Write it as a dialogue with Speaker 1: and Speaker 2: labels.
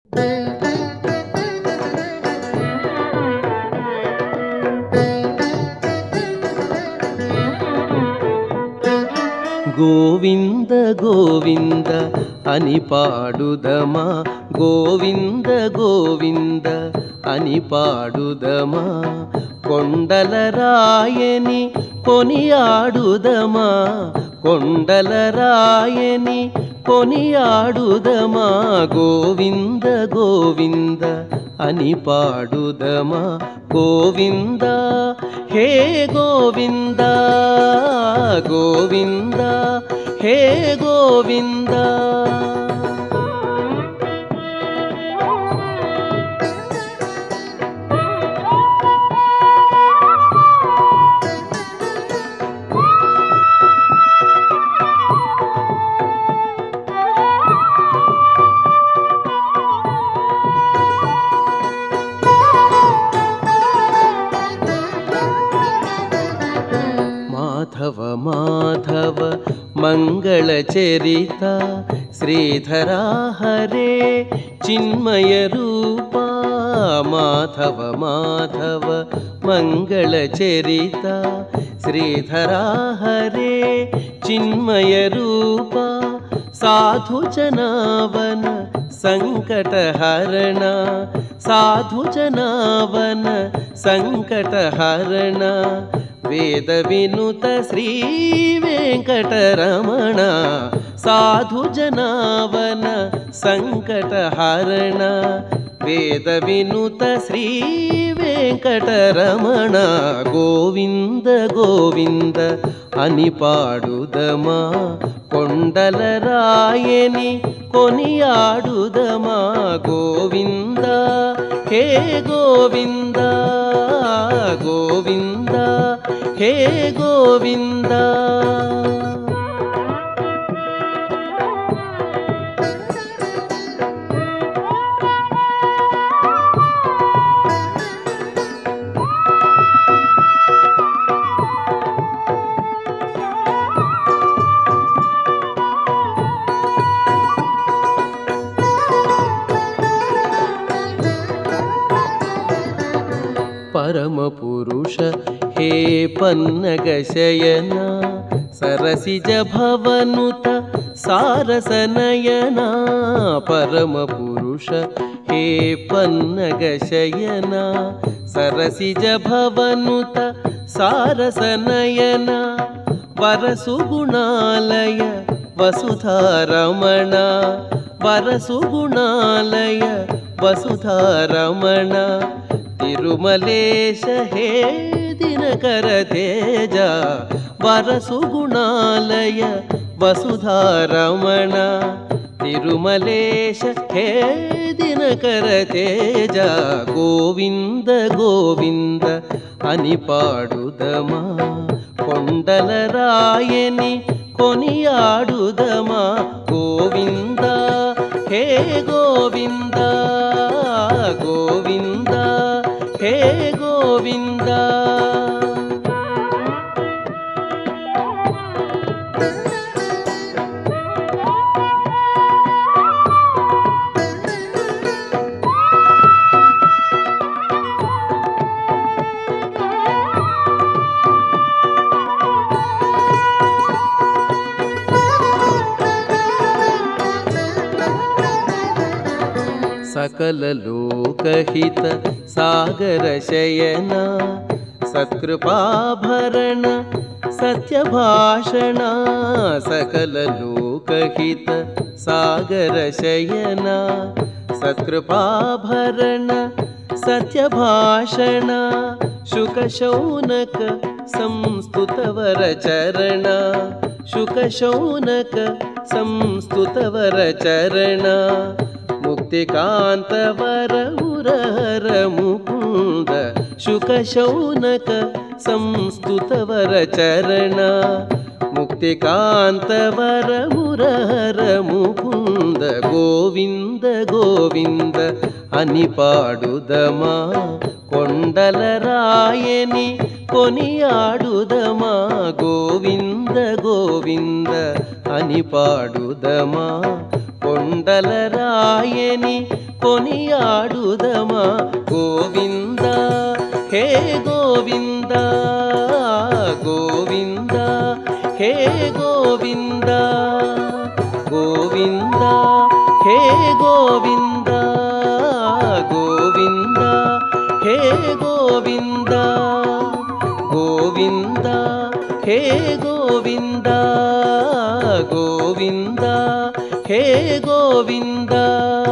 Speaker 1: గోవింద గోవింద అని పాడుదమా గోవింద గోవింద అని పాడుదమా కొండల రాయని కొనియాడుదమా కొండల రాయని కొనియాడుదమా గోవింద గోవింద అని పాడుదమా గోవింద హే గోవింద గోవింద హే గోవింద మాధవ మాధవ మంగళ చరిత శ్రీధరా హరే చిన్మయ రూపా మాధవ మాధవ మంగళ చరిత శ్రీధరా హరే చిన్మయ రూపా సాధు జనావన సంకటహరణ సాధు జనావన సంకటహరణ వేద వినుత శ్రీ వెంకటరమణ సాధు జనావన సంకటహరణ వేద వినుత శ్రీ వెంకటరమణ గోవింద గోవింద అని పాడుదమా కొండల రాయని కొనియాడుదమా గోవింద హే గోవింద గోవింద హే గోవింద పరమ పురుష హే పన్నగ శయన సరసిజ భవనుత సారసనయన పరమ పురుష హే పన్నగ శయన సరసిజ భవనుత సారసనయన వరసుగుణాలయ వసుధారమణ వరసుగుణాలయ వసుధారమణ తిరుమలేశ హే దినకర తేజ వరసుగుణాలయ వసుధారమణ తిరుమలేశ హే దినకర తేజ గోవింద గోవింద అని పాడుదమా కొండల రాయని కొనియాడుదమా గోవింద హే గోవింద గోవింద హే గోవింద సకల లోకహిత సాగర శయన సత్కృపాభరణ సత్యభాషణ సకల లోకహిత సాగర శయన సత్కృపాభరణ సత్యభాషణ శుకశౌనక సంస్తుతవర చరణ శుకశౌనక సంస్తుతవర చరణ ముక్తికాంతవర ఉరహర ముకుంద శుకశౌనక సంస్తుతవర చరణ ముక్తికాంతవర మురహర ముకుంద గోవింద గోవింద అని పాడుదమా కొండల రాయని కొనియాడుదమా గోవింద గోవింద అని పాడుదమా కొండల రాయని కొనియాడుదమా గోవింద హే గోవింద గోవింద హే గోవింద గోవింద హే గోవింద గోవింద హే గోవింద గోవింద హే గోవింద గోవింద హే గోవింద